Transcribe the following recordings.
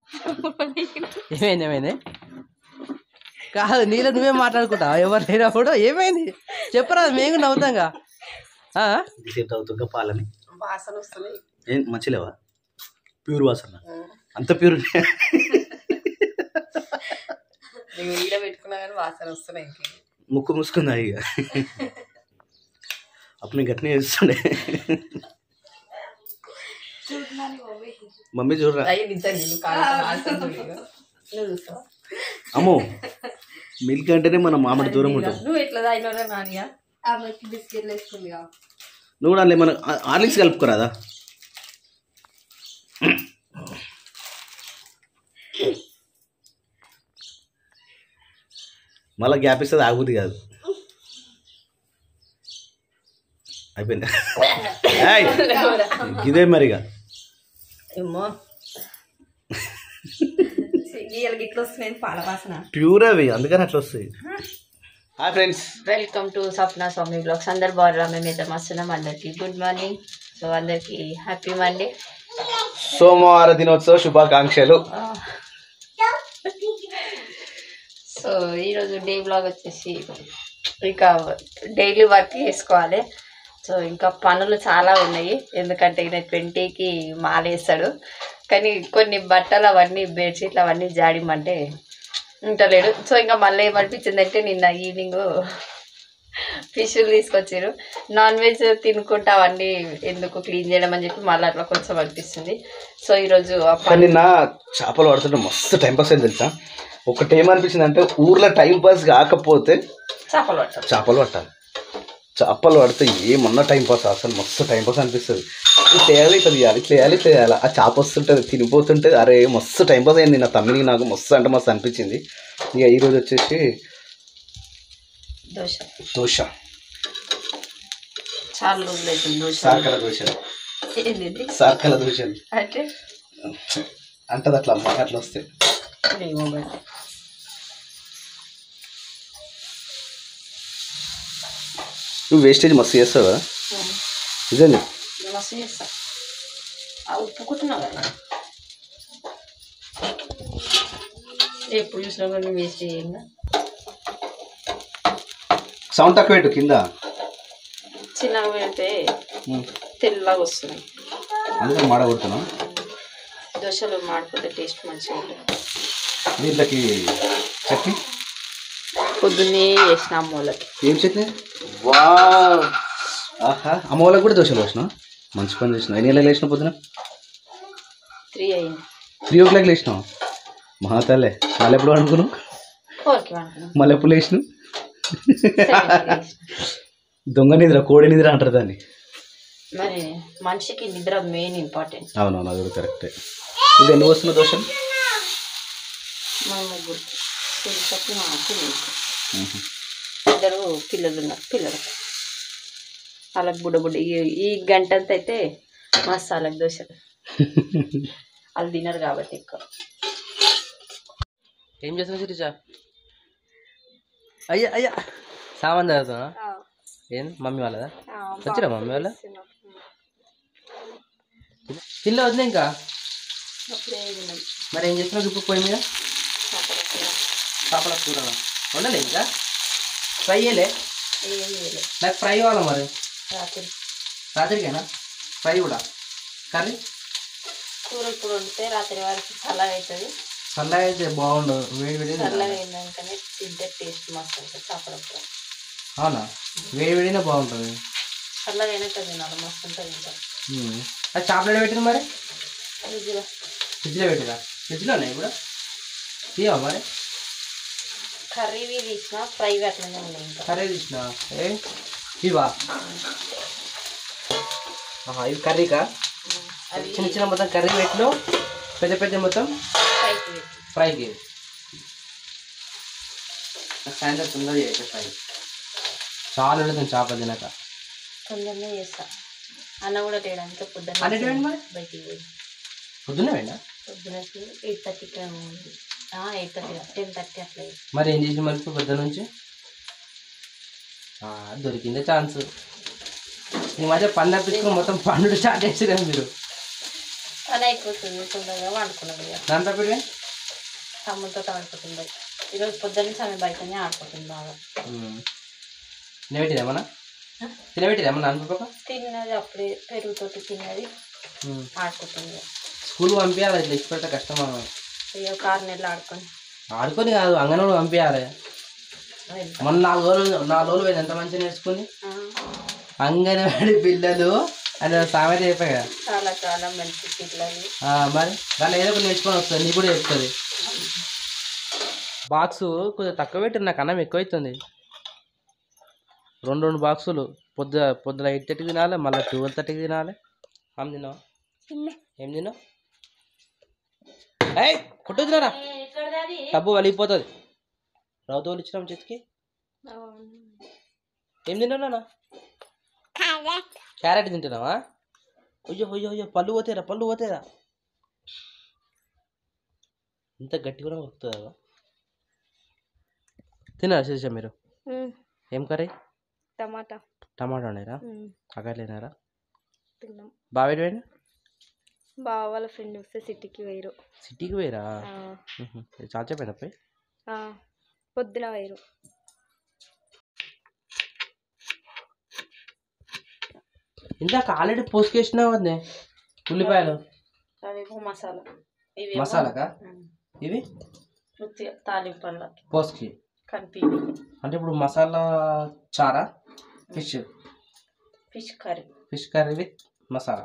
ఏమైంది ఏమైంది కాదు నీలో నువ్వే మాట్లాడుకుంటావు ఎవరు లేనప్పుడు ఏమైంది చెప్పరా మేము కూడా నవ్వుతాంగా ఆ? ఇంతసేపు తాగుతుంక పాలని వాసన వస్తున్నాయి ఏం మంచిలేవా ప్యూర్ వాసన అంత ప్యూర్ నేను ఈడ పెట్టుకున్నా కానీ వాసన వస్తున్నాయి ఇంక ముక్కు మూసుకుంది ఇక అప్పుడు నేను గట్టినే చేస్తుండే మమ్మీ చూడరా అయ్యి నిజంగా నీళ్ళు కాదు వాసన చూడు ఇక. నువ్వు చూస్తావా అమ్మో మిల్క్ అంటేనే మనం మామిడి దూరం ఉంటాం నువ్వు ఎట్లా తాగినవరా నానిగా ఆమెకి బిస్కెట్లు వేసుకుంది నువ్వు కూడా అందులో మన ఆర్లిక్స్ కలుపుకోరాదా మళ్ళీ గ్యాప్ ఇస్తుంది ఆగుద్ది కాదు అయిపోయింది ఏయ్! ఇదే మరిగా ఏమో గీయలకి ఇట్లా వస్తున్నాయి పాల వాసన ప్యూర్ అవి అందుకని అట్లా వస్తాయి hi friends welcome to Sapna Swamy vlogs అందరు బాగున్నారా మేము ఇద్దరం వస్తున్నాం అందరికి గుడ్ మార్నింగ్ సో అందరికి హ్యాపీ మండే సోమవార దినోత్సవ శుభాకాంక్షలు సో ఈరోజు డే బ్లాగ్ వచ్చేసి ఇక డైలీ వర్క్ చేసుకోవాలి సో ఇంకా పనులు చాలా ఉన్నాయి ఎందుకంటే ఈయన ట్వంటీకి మాలేస్తాడు కానీ కొన్ని బట్టలు అవన్నీ బెడ్షీట్లు అవన్నీ జాడిమంటే ఉంటలేడు సో ఇంకా మళ్ళీ ఏమనిపించిందంటే నిన్న ఈవినింగ్ ఫిష్లు తీసుకొచ్చారు నాన్ వెజ్ తినుకుంటా అవన్నీ ఎందుకు క్లీన్ చేయడం అని చెప్పి మళ్ళీ అట్లా కొంచెం అనిపిస్తుంది సో ఈరోజు ఆ కానీ పని నిన్న చేపలు పడుతుంటే మస్తు టైం పాస్ అయింది తెలుసా ఒకటి ఏమనిపించింది అంటే ఊర్లో టైం పాస్ కాకపోతే చేపలు పట్టాలి చేపలు పట్టాలి చేపలు పడితే ఏమన్నా టైం పాస్ అసలు మస్తు టైం పాస్ అనిపిస్తుంది ఇది చేయాలి ఇట్లా చేయాలి ఇట్లా చేయాలి ఇట్లా చేయాలి ఆ చేప వస్తుంటుంది తినిపోతుంటే అరే మస్తు టైం పాస్ అయింది నా తమ్మిని నాకు మస్తు అంటే మస్తు అనిపించింది ఇక ఈరోజు వచ్చేసి దోశ దోశ చాలా రోజులు అవుతుంది దోశ సార్కల దోశ ఏంది ఇది? సార్కల దోశలు అంటే అంటది అట్లా అమ్మ అట్లా వస్తే ఏమో మరి. నువ్వు వేస్టేజ్ మస్తు చేస్తావు కదా ఉం. నిజం చెప్పు. మస్తు చేస్తా ఆ ఉప్పుకుంటున్నావు కదా ఎప్పుడు చూసినా కూడా వేస్ట్ చేయంగా సౌండ్ తక్కువ పెట్టు కింద చిన్నగా పెడితే ఉం. తెల్లగా వస్తున్నాయి అందుకని మాడ కొడుతున్నావు దోశలు మాడిపోతే టేస్ట్ మంచిగా ఉంటుంది దీంట్లోకి చట్నీ పొద్దున్నే వేసిన అమ్మోళ్ళకి ఏం చట్నీ వా ఆహా అమ్మ వాళ్ళకి కూడా దోశలు వచ్చిన మంచి పని చేసిన ఎన్ని గంటలకు లేచిన పొద్దున త్రీ అయింది త్రీ ఓ క్లాక్ లేచినావు మహాతల్లే మళ్ళీ ఎప్పుడు అనుకున్నావు ఫోర్కి అనుకున్నాం మళ్ళీ ఎప్పుడు లేచినావు దొంగ నిద్ర కోడి నిద్ర అంటారు దాన్ని మరి మనిషికి నిద్ర మెయిన్ ఇంపార్టెంట్ అవునవును అది కూడా కరెక్టే ఇది ఎన్ని వస్తున్న దోశలు మన ముగ్గురు చెప్పి మా పిల్లలు ఇద్దరు పిల్లలు ఉన్నారు పిల్లలు వాళ్ళకి బుడ్డ బుడ్డ ఈ ఈ గంట అంతా అయితే మస్తు వాళ్ళకి దోశలు వాళ్ళు తినరు కాబట్టి ఎక్కువ ఏం చేస్తున్నావు శిరీష అయ్యా అయ్యా సామాన్ చదువుతున్నా ఏం మమ్మీ వాళ్ళదా వచ్చిరా మమ్మీ వాళ్ళ తినలే వద్దు ఇంకా మరి ఏం చేస్తున్నావు ఇప్పుడు పొయ్యి మీద చేపల కూర వండలే ఇంకా ఫ్రై చేయలే ఏం చేయలేదు నాకు ఫ్రై కావాలా మరి రాత్రి రాత్రికేనా ఫ్రై కూడా కర్రీ కూర ఇప్పుడు వండితే రాత్రి వరకు చల్లగా అవుతుంది చల్లగా అయితే బాగుండు వేడి వేడి చల్లగా అయిందాకనే తింటే టేస్ట్ మస్తు ఉంటుంది చేపల కూర అవునా వేడి వేడినే బాగుంటుంది చల్లగా అయినాక తినాలి మస్తు ఉంటుంది ఇంకా ఉమ్. అది చాపలేట్ పెట్టింది మరి ఫ్రిడ్జ్లో ఫ్రిడ్జ్లో పెట్టిరా ఫ్రిడ్జ్లో ఉన్నాయి కూడా తీయవా మరి కర్రీవి తీసిన ఫ్రై అట్లనే ఉన్నాయి ఇంకా కర్రీ తీసిన ఏ ఇవా ఆహా, ఇవి కర్రీకా అవి చిన్న చిన్న మొత్తం కర్రీ పెట్టినావు పెద్ద పెద్ద మొత్తం ఫ్రైకి పెట్టి ఫ్రైకి సాయంత్రం తొందరగా చేసే ఫ్రై చాలా ఉంటుంది చేపలు తినక తొందరనే చేస్తా అన్న కూడా తేడానికి పొద్దున్న అన్న ఎటు పోయిండు మరి? బయటికి పోయి పొద్దున్నే వేయండి పొద్దునకి ఎయిట్ థర్టీకి ఉంది ఎయిట్ థర్టీ టెన్ థర్టీ అట్లా అయింది. మరి ఏం చేసి మరి పొద్దు నుంచి ఆ, దొరికిందే ఛాన్స్ ఈ మధ్య పని తప్పించుకొని మొత్తం పండు స్టార్ట్ చేసిరా మీరు ఆ పని అయిపోతుంది తొందరగా వండుకున్నాం ఇక దాంట్లో పెట్టి తమ్ముతో ఆడుకుంటుంది ఈరోజు పొద్దున్న నుంచి ఆమె బయటనే ఆడుకుంటుంది బాగా తినబెట్టిదేమన్నా తినబెట్టిదేమన్నా అనుకో తిన్నది అప్పుడే పెరుగుతోటి తిన్నది ఆడుకుంటుంది స్కూల్ పంపించాలి ఇట్లా ఇచ్చిపెట్ట కష్టం మనం ఇక ఒక ఆరు నెలలు ఆడుకొని ఆడుకొని కాదు అంగనవాడు పంపించాలి మొన్న నాలుగు రోజులు నాలుగు రోజులు పోయింది ఎంత మంచిగా నేర్చుకుంది ఆ, అంగనవాడి పిల్లలు అని సామెత చెప్పాయి కదా చాలా చాలా మంచి పిల్లలు ఆ, మరి దాంట్లో ఏదో ఒకటి నేర్చుకొని వస్తుంది నీకు కూడా చెప్తుంది బాక్స్ కొద్దిగా తక్కువ పెట్టి నాకు అన్నం ఎక్కువ అవుతుంది రెండు రెండు బాక్సులు పొద్దు పొద్దున ఎయిట్ థర్టీకి తినాలి మళ్ళీ ట్వెల్వ్ థర్టీకి తినాలి ఆమె తిన్నావా ఏం తిన్నావు ఏయ్ కొట్టు తిన్నారా డబ్బు వలిగిపోతుంది రౌతోలు ఇచ్చినాం చేతికి ఏం తిన్నావు నాన్న క్యారెట్ తింటున్నావా అయ్యో అయ్యో అయ్యో పళ్ళు పోతేరా పళ్ళు పోతేరా ఇంత గట్టి కూడా వస్తుందా తిన్నారా శేష మీరు ఏం కర్రీ టమాటా టమాటా వండారా అక్కర్లేనారా తిన్నాం బావేటి పోయినా బావ వాళ్ళ ఫ్రెండ్ వస్తే సిటీకి వేయరు సిటీకి పోయిరా చాలా చెప్పాను పోయి పొద్దున వేయరు ఇందాక ఆల్రెడీ పోసుకేసినావు అదే ఉల్లిపాయలు అవేమో మసాలా ఇవి మసాలాకా ఇవి తాలింపళ్ళకి పోసుకి కలిపి అంటే ఇప్పుడు మసాలా చారా fish fish curry fish curry with masala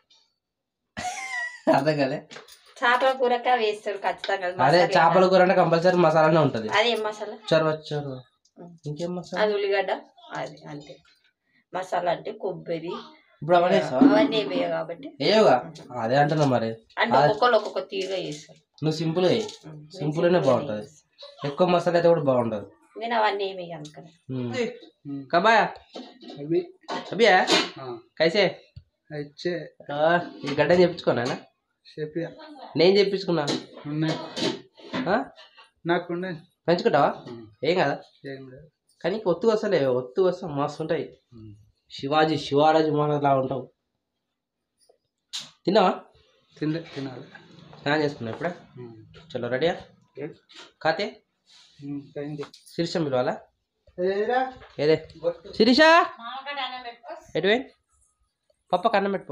అర్థం కాలే చేపల కూరక వేస్తాడు ఖచ్చితంగా అదే మసాలా. చేపల కూర అంటే కంపల్సరీ మసాలానే ఉంటుంది అది ఏం మసాలా చొరవ చొరవ ఇంకేం మసాలా అది ఉల్లిగడ్డ అది అంతే మసాలా అంటే కొబ్బరి ఇప్పుడు అవన్నీ వేస్తావా? అవన్నీ వేయ కాబట్టి ఏయోగా అదే అంటున్నా మరి అంటే ఒక్కొక్కరు ఒక్కొక్క తీరుగా చేస్తారు నువ్వు సింపుల్ వేయి సింపుల్ అనే బాగుంటుంది ఎక్కువ మసాలా అయితే కూడా బాగుంటుంది నేను అవన్నీ ఏమి అనుకున్నా కబాయా అవి అభియా కైసే వచ్చే ఆ, ఈ గడ్డ చెప్పించుకోనా చెప్పి నేను చెప్పించుకున్నా ఉన్నాయి ఆ? నాకు ఉన్నాయి పెంచుకుంటావా ఏం కదా ఏం లేదు కానీ ఒత్తు వస్తలే ఒత్తు వస్తే మస్తు ఉంటాయి శివాజీ శివారాజు మహారాజులా ఉంటావు తిన్నావా తిండే తినాలి స్నానం చేసుకున్నా ఇప్పుడే చలో రెడీయా కాతే అయింది శిరీష పిలవాలా ఏదే శిరీష ఎటువే పప్ప కన్నం పెట్టుకో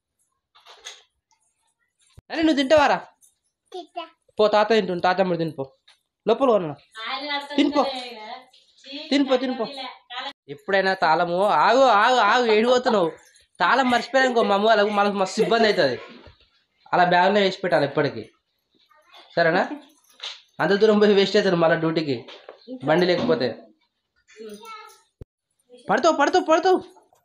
అరే నువ్వు తింటావారా పో తాత తింటు తాతమ్ముడు తినిపో లోపల ఉన్నా తినిపో తినిపో తినిపో ఎప్పుడైనా తాళము ఆగు ఆగు ఆగు ఏడిపోతున్నావు తాళం మర్చిపోయినా ఇంకో మా అమ్మ వాళ్ళకు మనకు మస్తు ఇబ్బంది అవుతుంది అలా బ్యాగ్లో వేసి పెట్టాలి ఎప్పటికీ సరేనా అంత దూరం పోయి వేస్ట్ అవుతుంది మళ్ళీ డ్యూటీకి బండి లేకపోతే పడతావు పడతావు పడతావు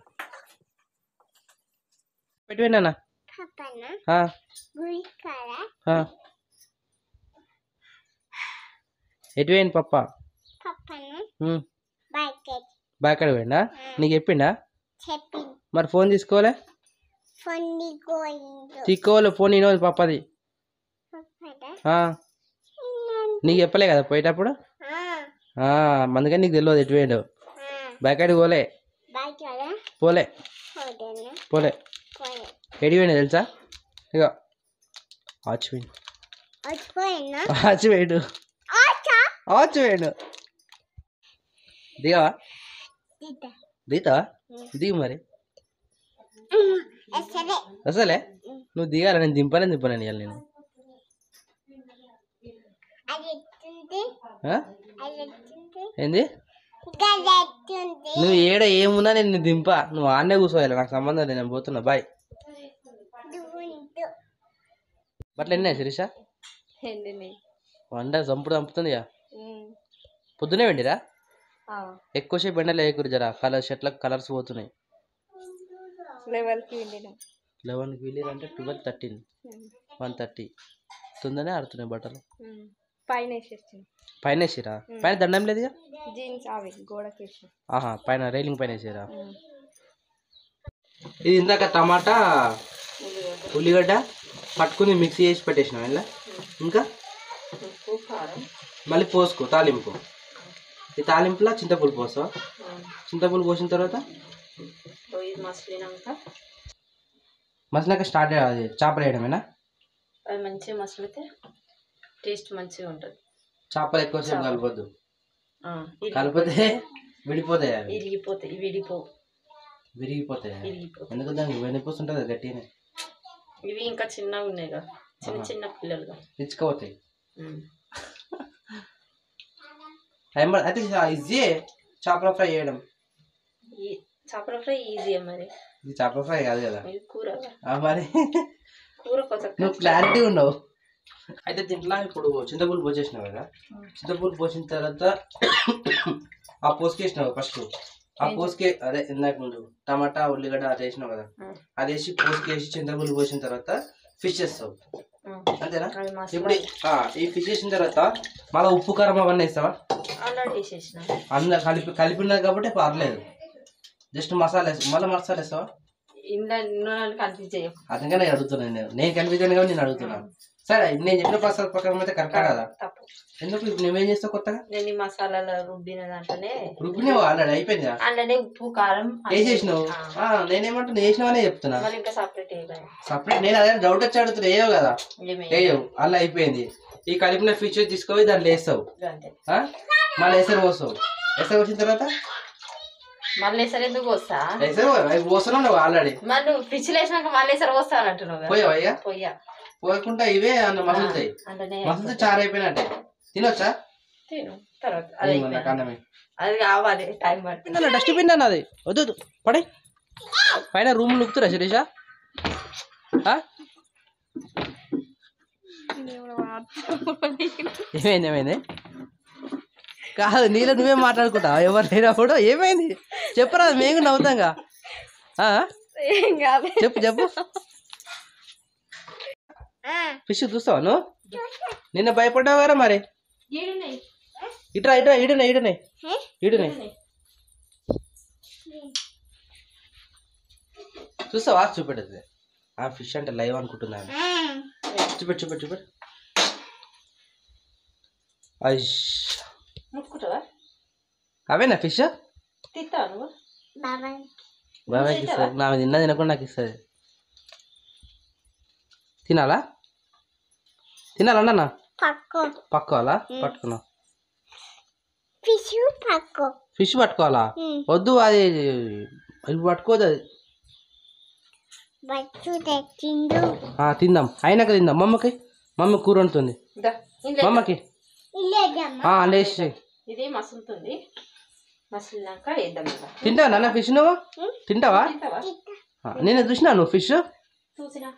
పెట్టిపోయినా ఎటు పోయింది పప్ప ఉమ్. బాగా పోయిందా నీకు చెప్పిండా మరి ఫోన్ తీసుకోలే తీసుకోవాలి ఫోన్ ఈరోజు పప్పది ఆ. నీకు చెప్పలే కదా పోయేటప్పుడు ఆ, అందుకని నీకు తెలియదు ఎటు పోయిండు బయకాడికి పోలే పోలే పోలే ఎడి పోయినా తెలుసా ఇక ఆచిపోయింది ఆచిపోయాడు ఆచిపోయాడు దిగవా దిగుతావా దిగు మరి అసలే నువ్వు దిగాల నేను దింపనే దింపలేను ఇవాళ నేను ఆ? ఏంది నువ్వు ఏడ ఏమున్నా నేను నిన్ను దింపా నువ్వు ఆడనే కూర్చోవాలి నాకు సంబంధం లేదు నేను పోతున్నా బాయ్ బట్లు ఎన్ని శిరీష ఎండినాయి వండ చంపుడు చంపుతుంది ఇక పొద్దునే వెండిరా ఎక్కువసేపు ఎండలే ఎక్కువ జరా కలర్ షర్ట్లకు కలర్స్ పోతున్నాయి లెవెల్కి ఎండినాం లెవెన్కి వెళ్ళి అంటే ట్వెల్వ్ థర్టీన్ వన్ థర్టీ తొందరనే ఆడుతున్నాయి బట్టలు పైన వేసేసాం పైన వేసిరా పైన దండం లేదు ఇక జీన్స్ అవి గోడకి వేసాం ఆహా పైన రైలింగ్ పైన వేసారా ఇది ఇందాక టమాటా ఉల్లిగడ్డ పట్టుకుని మిక్సీ చేసి పెట్టేసినాం ఇలా ఇంకా ఉప్పు కారం మళ్ళీ పోసుకో తాలింపు ఈ తాలింపులో చింతపులు పోస్తావా చింతపులు పోసిన తర్వాత పోయి మసిలినాక మసినాక స్టార్ట్ అది చేపలు వేయడమేనా అది మంచిగా మసలితే టేస్ట్ మంచిగా ఉంటుంది చేపలు ఎక్కువసేపు కలపొద్దు ఆ, ఇరి- కలిపితే విడిపోతాయి అవి ఇరిగిపోతాయి విడిపో విరిగిపోతాయి అవి. ఇరిగిపోతాయి ఎందుకు దానికి వెనిపోతుంటుంది గట్టిగానే ఇవి ఇంకా చిన్నగా ఉన్నాయిగా చిన్న చిన్న పిల్లలుగా తెచ్చుకోపోతాయి ఉమ్. టైం పడ- అయితే ఈజీ చేపల ఫ్రై చేయడం ఈ చేపల ఫ్రై ఈజీ మరి ఇది చేపల ఫ్రై కాదు కదా ఇది కూర ఆ మరి కూర కొంచెం నువ్వు క్లారిటీ ఉండవు అయితే దీంట్లో ఇప్పుడు చింతపూలు పోసేసినావు కదా చింతపూలు పోసిన తర్వాత ఆ పోసుకి వేసినావు ఫస్ట్ ఆ పోసుకి అదే ఇందాక ముందు టమాటా ఉల్లిగడ్డ అది వేసినావు కదా ఉమ్. అది వేసి పోసుకి వేసి చింతపూలు పోసిన తర్వాత ఫిష్ వేస్తావు ఉమ్. అంతేనా అది మసాలా ఇప్పుడు ఆ, ఈ ఫిష్ వేసిన తర్వాత మళ్ళీ ఉప్పు కారం అవన్నీ వేస్తావా ఆల్రెడీ వేసేసిన అందులో కలిపి కలిపి ఉన్నది కాబట్టి పర్లేదు జస్ట్ మసాలా వేస్తావు మళ్ళీ మసాలా వేస్తావా ఇంట్లో నూనె కనిపించేయం అందుకనే అడుగుతున్నాను నేను నేను కనిపించాను కాబట్టి నేను అడుగుతున్నాను సరే నేను చెప్పిన ప్రసాద ప్రకారం అయితే కరెక్టా కదా తప్పు ఎందుకు ఇప్పుడు నువ్వేం చేస్తావు కొత్తగా నేను ఈ మసాలాలు రుబ్బిన దాంట్లోనే రుబ్బినావు ఆల్రెడీ అయిపోయిందా అందులోనే ఉప్పు కారం అన్నీ వేసేసినావు ఆ. ఆ, నేనేమంటున్నా వేసినావనే చెప్తున్నా మళ్ళీ ఇంకా సపరేట్ వేయలేదు సపరేట్ నేను అదే డౌట్ వచ్చి అడుగుతున్నా వేయవు కదా ఏమి వేయవు అలా అయిపోయింది ఈ కలిపిన ఫిష్ తీసుకొని దాంట్లో వేస్తావు అంతే ఆ? మళ్ళీ ఎసరు పోస్తావు ఎసరు వచ్చిన తర్వాత మళ్ళీ సరే ఎందుకు వస్తా ఎసరు అవి పోస్తున్నావు ఆల్రెడీ మరి నువ్వు ఫ్రిడ్జ్ వేసినాక మళ్ళీ సరే వస్తా అని అంటున్నావు కదా. పోయావు అయ్యా పోయా పోయకుండా ఇవే అన్న మసులుతాయి అంటే మసులుతో చారు అయిపోయినట్టే తినొచ్చా తిను తర్వాత అది అయిపోయింది. కన్నమే అది కావాలి టైం పడుతుంది డస్ట్బిన్ అన్నది వద్దు వద్దు పడే పైన రూమ్ లుక్తురా శిరీష ఆ? ఏమైంది ఏమైంది కాదు నీలో నువ్వే మాట్లాడుకుంటా ఎవరు లేనప్పుడు ఏమైంది చెప్పరా మేము కూడా నవ్వుతాంగా ఆ? చెప్పు చెప్పు ఫిష్ చూస్తావా నువ్వు నిన్న భయపడ్డావు కదా మరి ఇట్రా ఇట్రా ఈడునే ఈడునే ఈడునే చూస్తావా చూపెట్టదు ఆ ఫిష్ అంటే లైవ్ అనుకుంటున్నాను చూపెట్టు చూపెట్టు చూపెట్టు ఐష్ ముట్టుకుంటావా అవేనా ఫిష్ తింటావా నువ్వు బాబాయ్కి ఇస్తుంది నా తిన్నా తినకుండా నాకు ఇస్తుంది తినాలా తినాలన్నా పట్టుకోవాలా పట్టుకున్నా ఫిష్ పట్టుకోవాలా వద్దు అది ఇవి పట్టుకోదు అది ఆ, తిందాం అయినాక తిందాం మమ్మకి మమ్మీ కూర వండుతుంది దా, ఇందులో మమ్మకి ఆ, లేచి ఇది మసులుతుంది మసిలినాక వేద్దాం ఇంకా తింటావా నాన్న ఫిష్ నువ్వు తింటావా తింటావా ఆ, నేను చూసినా నువ్వు ఫిష్ చూసినా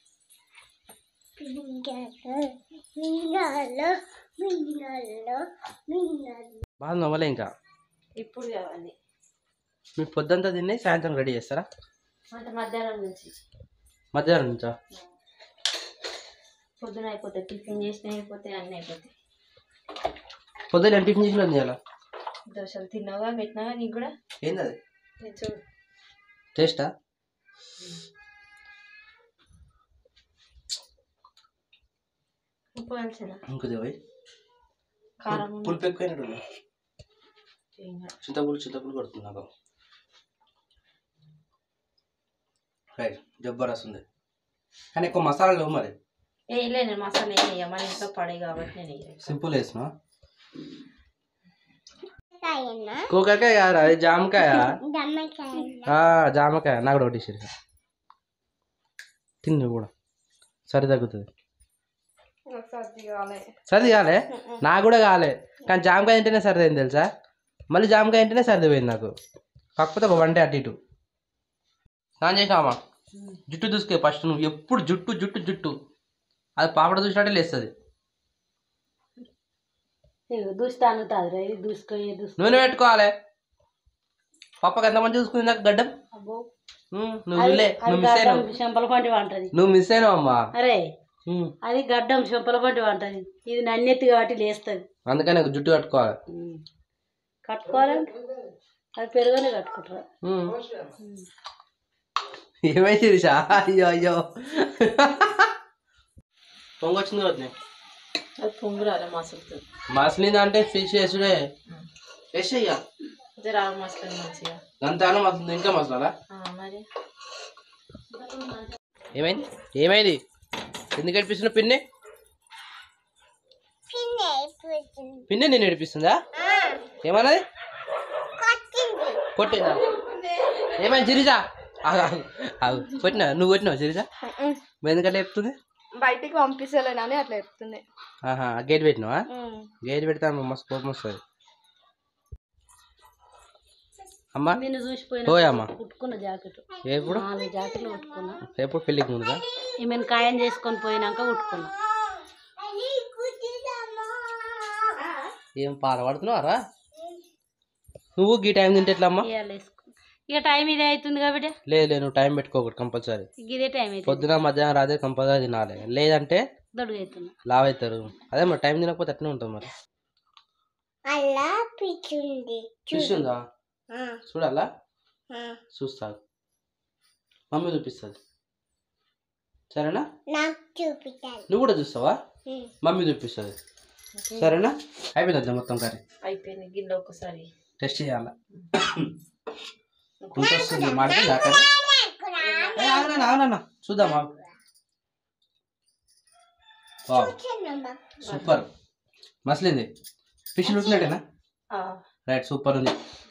బాగా నవ్వలే ఇంకా ఇప్పుడు కావాలి మీ పొద్దంతా తిని సాయంత్రం రెడీ చేస్తారా అంటే మధ్యాహ్నం నుంచి మధ్యాహ్నం నుంచా పొద్దున అయిపోతాయి టిఫిన్ చేసిన అయిపోతాయి అన్నీ అయిపోతాయి పొద్దున ఏం టిఫిన్ చేసిన చేయాలా దోశలు తిన్నావా పెట్టినావా నీకు కూడా ఏంది అది నేను చూడు టేస్టా ఉప్పు కలిసిన ఇంకొద్ది పోయి కారం ఉంది. పులుపు ఎక్కువైనట్టు ఉంది. ఏం కాదు. చింతపులు చింతపులు కొడుతుంది నాకు రైట్ జబ్బరస్ ఉంది కానీ ఎక్కువ మసాలా లేవు మరి వేయలే నేను మసాలా ఏం వేయ మన ఇంట్లో పడే కాబట్టి నేను వేయలేదు సింపుల్ వేసిన కూకాకాయ కాదు అది జామకాయ ఆ, జామకాయ నాకు కూడా ఒకటి ఇచ్చేది తిన్ను కూడా సరి తగ్గుతుంది సర్ది కాలే నాకు కూడా కాలే కానీ జామకాయ తింటేనే సరిదైంది తెలుసా మళ్ళీ జామకాయ తింటేనే సరిదిపోయింది నాకు కాకపోతే ఒక వన్ డే అటు ఇటు స్నానం చేసినావా జుట్టు దూసుకే ఫస్ట్ నువ్వు ఎప్పుడు జుట్టు జుట్టు జుట్టు అది పాపడ చూసినట్టే లేస్తుంది దూస్తా అనుతుంది రా ఇది దూసుకొని దూసుకో నూనె పెట్టుకోవాలి పప్పకి ఎంత మంది చూసుకుంది నాకు గడ్డం అబ్బో ఉమ్, నువ్వు లే నువ్వు మిస్ అయినావు చెంపల పంటి వంటది నువ్వు మిస్ అయినావు అమ్మా అరే ఉమ్, అది గడ్డం చెంపల పంటి వంటది ఇది నన్నెత్తి కాబట్టి లేస్తుంది అందుకని నాకు జుట్టు కట్టుకోవాలి కట్టుకోవాలంటే అది పెరుగనే కట్టుకుంటారు ఉమ్. ఏమైంది రిషా అయ్యో అయ్యో పొంగొచ్చింది వద్దు అది పొంగురాలే మసులుతుంది మసలింది అంటే ఫిష్ వేసుడే వేసేయ్యా అదే రావు మసలు మంచిగా అంతాను మసలు ఇంకా మసాలా ఆ, మరి ఏమైంది ఏమైంది ఎందుకు ఏడిపిస్తున్నావు పిన్ని పిన్ని నేను ఏడిపిస్తుందా ఏమన్నది కొట్టినా ఏమైంది జిరిజా ఆగు, ఆగు, ఆగు కొట్టినా నువ్వు కొట్టినావు జిరిజా మరి ఎందుకంటే చెప్తుంది బయటికి పంపిస్తలేనని అట్లా చెప్తుంది ఆహా గేట్ పెట్టినావా గేట్ పెడతాను మస్తు కోపం వస్తుంది అమ్మా నిన్ను చూసిపోయిన ఓయ్ అమ్మా కుట్టుకున్న జాకెట్ ఎప్పుడు నాలుగు జాకెట్లు కుట్టుకున్నా ఎప్పుడు పెళ్ళికి ముందుగా ఈమెను ఖాయం చేసుకొని పోయినాక కుట్టుకున్నా ఏం పాల పడుతున్నావారా నువ్వు గీ టైం తింటే ఎట్లా అమ్మా ఇవాళ వేసుకో ఇక టైం ఇదే అవుతుంది కాబట్టి లేదు లేదు నువ్వు టైం పెట్టుకోకూడదు కంపల్సరీ ఇక ఇదే టైం అవుతుంది పొద్దున మధ్యాహ్నం రాత్రి కంపల్సరీ తినాలి లేదంటే దొడుగు అవుతున్నా లావ్ అవుతారు అదే మరి టైం తినకపోతే అట్నే ఉంటుంది మరి ఫిష్ ఉందా చూడాలా చూస్తా మమ్మీ చూపిస్తుంది సరేనా నువ్వు కూడా చూస్తావా మమ్మీ చూపిస్తుంది సరేనా అయిపోయింది మొత్తం కర్రీ అయిపోయింది గిన్నె ఒక్కసారి టెస్ట్ చేయాలా గుంట వస్తుంది మాట దాకా అవునా అవునన్నా చూద్దాం ఆగు. వావ్ సూపర్ మసలింది ఫిష్ ఉట్టినట్టేనా రైట్ సూపర్ ఉంది